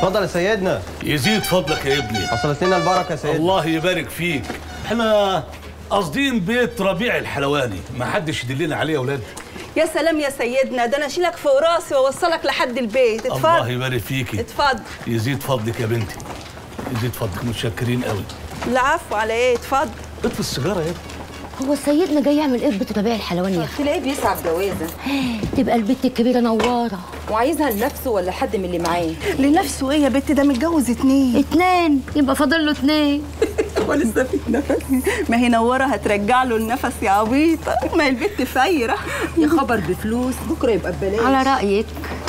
اتفضل يا سيدنا يزيد فضلك يا ابني حصلت لنا البركه يا سيدنا الله يبارك فيك احنا قاصدين بيت ربيع الحلواني ما حدش يدلنا عليه يا اولاد يا سلام يا سيدنا ده انا اشيلك فوق راسي واوصلك لحد البيت الله اتفضل يبارك فيكي اتفضل يزيد فضلك يا بنتي يزيد فضلك متشكرين قوي العفو على ايه اتفضل اطفي السيجاره يا ابني هو سيدنا جاي يعمل ايه في ربيع الحلواني يا اخي تلاقيه بيسعى بجوازه تبقى البت الكبيره نواره وعايزها لنفسه ولا حد من اللي معاه لنفسه ايه يا بت ده متجوز اتنين اتنين يبقى فاضل له اتنين ولسه في نفس ما هي نوره هترجع له النفس يا عبيطه ما هي البت فايره يا خبر بفلوس بكره يبقى ببلاش على رايك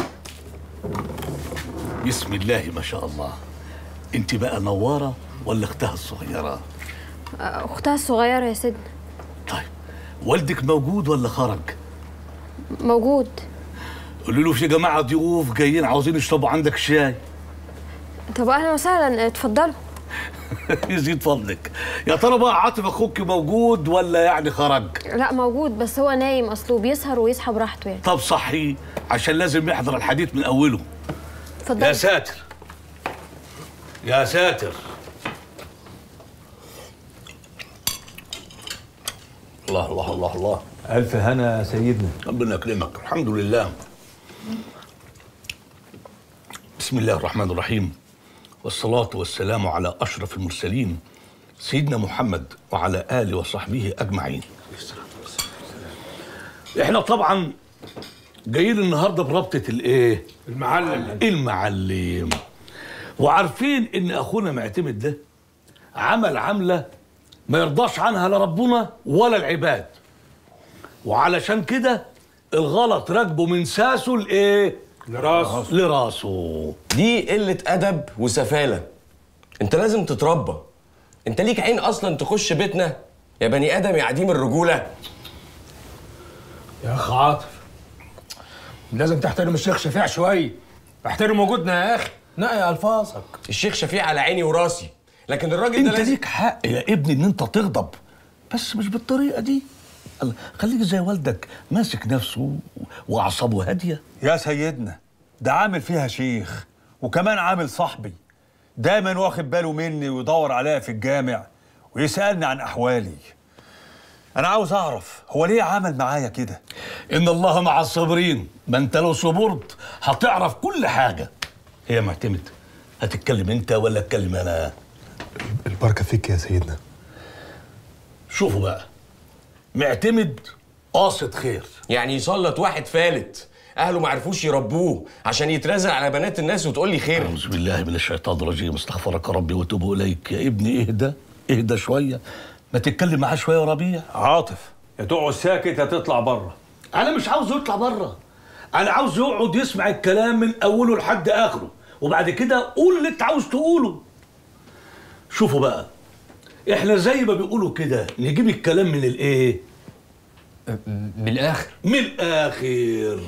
بسم الله ما شاء الله انت بقى نواره ولا اختها الصغيره اختها الصغيره يا سيدنا طيب والدك موجود ولا خرج موجود قولوا له في جماعه ضيوف جايين عاوزين يشربوا عندك شاي طب اهلا وسهلا اتفضلوا يزيد فضلك يا ترى بقى عاطف اخوك موجود ولا يعني خرج لا موجود بس هو نايم اصله بيسهر ويصحى براحته يعني طب صحي عشان لازم يحضر الحديث من اوله يا اتفضل ساتر يا ساتر الله الله الله الله ألف هنا يا سيدنا ربنا يكرمك الحمد لله بسم الله الرحمن الرحيم والصلاة والسلام على أشرف المرسلين سيدنا محمد وعلى آله وصحبه أجمعين احنا طبعا جايين النهارده بربطة الايه؟ المعلم المعلم وعارفين ان اخونا معتمد ده عمل عملة ما يرضاش عنها لا ربنا ولا العباد وعلشان كده الغلط راكبه من ساسه لايه؟ لراسه لراسه دي قلة أدب وسفالة أنت لازم تتربى أنت ليك عين أصلا تخش بيتنا يا بني آدم يا عديم الرجولة يا اخ عاطف لازم تحترم الشيخ شفيع شويه احترم وجودنا يا اخي نقي الفاظك الشيخ شفيع على عيني وراسي لكن الراجل ده انت لازم ليك حق يا ابني ان انت تغضب بس مش بالطريقه دي الله، خليك زي والدك ماسك نفسه واعصابه هاديه يا سيدنا ده عامل فيها شيخ وكمان عامل صاحبي دايما واخد باله مني ويدور عليا في الجامع ويسألني عن أحوالي أنا عاوز أعرف هو ليه عمل معايا كده ان الله مع الصابرين ما انت لو صبرت هتعرف كل حاجه هي معتمد هتتكلم انت ولا اتكلم انا البركة فيك يا سيدنا شوفوا بقى معتمد قاصد خير يعني يسلط واحد فالت أهله ما عرفوش يربوه عشان يترازل على بنات الناس وتقول لي خير أعوذ بالله من الشيطان الرجيم استغفرك ربي وتوب إليك يا ابني اهدى اهدى شوية ما تتكلم معاه شوية يا ربيع عاطف يا تقعد ساكت يا تطلع بره أنا مش عاوزه يطلع بره أنا عاوز يقعد يسمع الكلام من أوله لحد آخره وبعد كده قول اللي أنت عاوز تقوله شوفوا بقى إحنا زي ما بيقولوا كده نجيب الكلام من الإيه؟ من الاخر من الآخر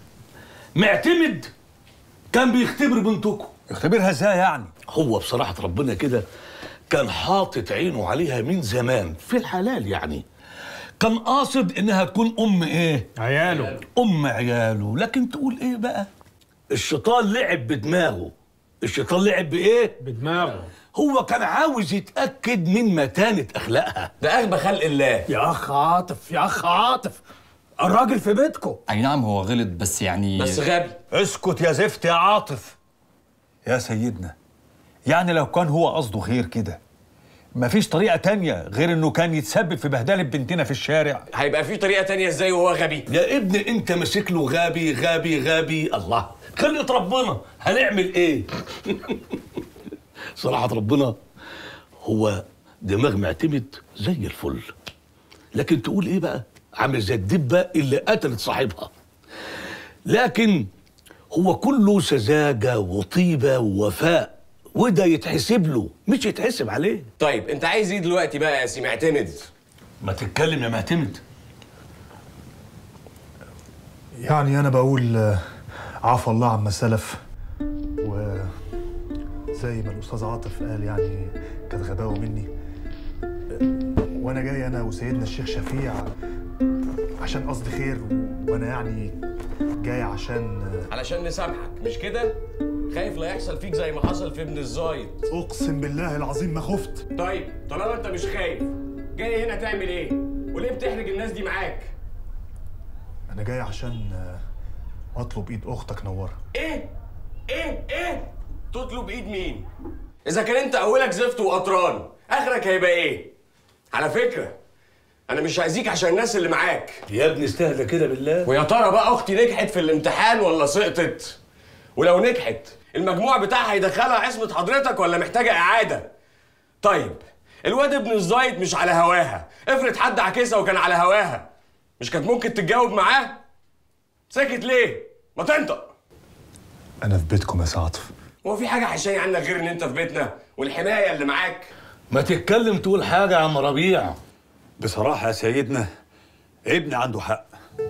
معتمد كان بيختبر بنتكم اختبرها ازاي يعني هو بصراحة ربنا كده كان حاطط عينه عليها من زمان في الحلال يعني كان قاصد انها تكون ام ايه عياله ام عياله لكن تقول ايه بقى الشيطان لعب بدماغه الشيطان لعب بايه بدماغه هو كان عاوز يتاكد من متانه اخلاقها ده أغبى خلق الله يا اخ عاطف يا اخ عاطف الراجل في بيتكم اي نعم هو غلط بس يعني بس غبي اسكت يا زفت يا عاطف يا سيدنا يعني لو كان هو قصده خير كده مفيش طريقة تانية غير انه كان يتسبب في بهدلة بنتنا في الشارع هيبقى في طريقة تانية ازاي وهو غبي يا ابني انت ماسك له غبي غبي غبي الله خلقة ربنا هنعمل ايه صراحة ربنا هو دماغ معتمد زي الفل لكن تقول ايه بقى عامل زي الدبة اللي قتلت صاحبها لكن هو كله سذاجة وطيبة ووفاء وده يتحسب له مش يتحسب عليه طيب أنت عايز إيه دلوقتي بقى يا سي معتمد ما تتكلم يا معتمد يعني أنا بقول آه، عفى الله عما سلف وزي ما الأستاذ عاطف قال يعني كانت غباوة مني آه، وأنا جاي أنا وسيدنا الشيخ شفيع عشان قصدي خير وأنا يعني جاي عشان آه، علشان نسامحك مش كده خايف لا يحصل فيك زي ما حصل في ابن الزايد اقسم بالله العظيم ما خفت طيب طالما انت مش خايف جاي هنا تعمل ايه وليه بتحرج الناس دي معاك انا جاي عشان آه، اطلب ايد اختك نوره ايه ايه ايه تطلب ايد مين اذا كان انت اولك زفت وقطران اخرك هيبقى ايه على فكره انا مش هاذيك عشان الناس اللي معاك يا ابني استهدى كده بالله ويا ترى بقى اختي نجحت في الامتحان ولا سقطت ولو نجحت المجموع بتاعها هيدخلها عصمه حضرتك ولا محتاجه اعاده طيب الواد ابن الزايد مش على هواها افرض حد عكسها وكان على هواها مش كانت ممكن تتجاوب معاه ساكت ليه ما تنطق انا في بيتكم يا سي عاطف هو في حاجه حشاني عنك غير ان انت في بيتنا والحمايه اللي معاك ما تتكلم تقول حاجه يا عم ربيع بصراحة يا سيدنا ابني عنده حق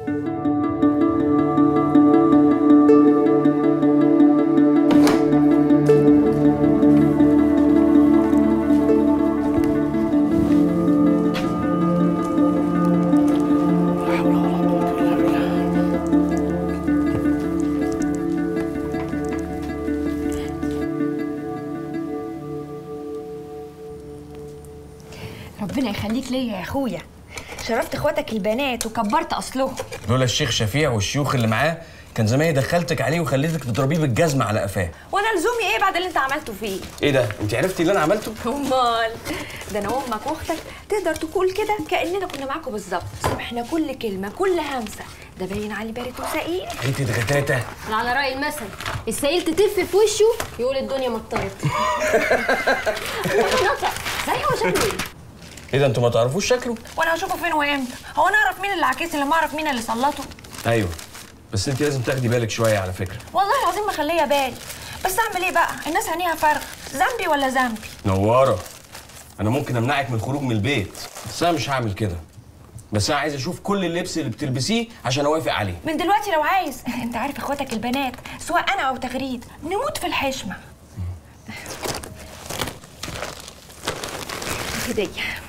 ربنا يخليك ليا يا اخويا شرفت اخواتك البنات وكبرت اصلهم لولا الشيخ شفيع والشيوخ اللي معاه كان زماني دخلتك عليه وخليتك تضربيه بالجزمه على قفاه وانا لزومي ايه بعد اللي انت عملته فيه ايه ده انت عرفتي اللي انا عملته امال ده انا وامك واختك تقدر تقول كده كاننا كنا معاكم بالظبط احنا كل كلمه كل همسه ده باين علي بارد وسقيل حته غتاته على رأي المثل السيل تتف في وشه يقول الدنيا مطرت نطق صحيح هو شكله ايه؟ ايه ده انتوا ما تعرفوش شكله وانا هشوفه فين وامتى هو انا اعرف مين اللي عكسني لما اعرف مين اللي سلطه ايوه بس انت لازم تاخدي بالك شويه على فكره والله العظيم مخليه بالي بس اعمل ايه بقى الناس عينيها فارغه ذنبي ولا ذنبي نواره انا ممكن امنعك من الخروج من البيت بس انا مش هعمل كده بس انا عايز اشوف كل اللبس اللي بتلبسيه عشان اوافق عليه من دلوقتي لو عايز انت عارف اخواتك البنات سواء انا او تغريد نموت في الحشمه هديه